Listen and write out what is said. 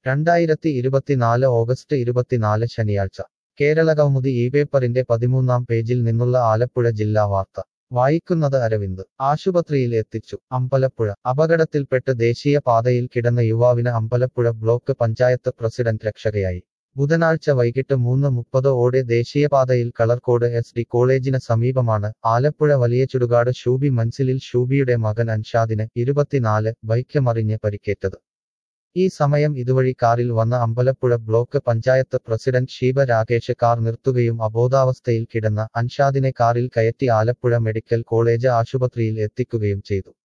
രണ്ടായിരത്തി ഇരുപത്തിനാല് ഓഗസ്റ്റ് ഇരുപത്തിനാല് ശനിയാഴ്ച കേരള കൗമുദി ഈ പേപ്പറിന്റെ പതിമൂന്നാം പേജിൽ നിന്നുള്ള ആലപ്പുഴ ജില്ലാ വാർത്ത വായിക്കുന്നത് അരവിന്ദ് ആശുപത്രിയിൽ എത്തിച്ചു അമ്പലപ്പുഴ അപകടത്തിൽപ്പെട്ട് ദേശീയ പാതയിൽ കിടന്ന യുവാവിന് അമ്പലപ്പുഴ ബ്ലോക്ക് പഞ്ചായത്ത് പ്രസിഡന്റ് രക്ഷകയായി ബുധനാഴ്ച വൈകിട്ട് മൂന്ന് മുപ്പത് ഓടെ ദേശീയപാതയിൽ കളർക്കോട് എസ് ഡി കോളേജിന് സമീപമാണ് ആലപ്പുഴ വലിയ ചുടുകാട് ഷൂബി മൻസിലിൽ ഷൂബിയുടെ മകൻ അൻഷാദിന് ഇരുപത്തിനാല് ബൈക്ക് മറിഞ്ഞ് പരിക്കേറ്റത് ഈ സമയം ഇതുവഴി കാറിൽ വന്ന Ambalappuzha block panchayat president Sheeba Rakesh car നിർത്തുകയും അബോധാവസ്ഥയിൽ കിടന്ന അൻഷാദിനെ കാറിൽ കയറ്റി ആലപ്പുഴ മെഡിക്കൽ കോളേജ് ആശുപത്രിയിൽ എത്തിക്കുകയും ചെയ്തു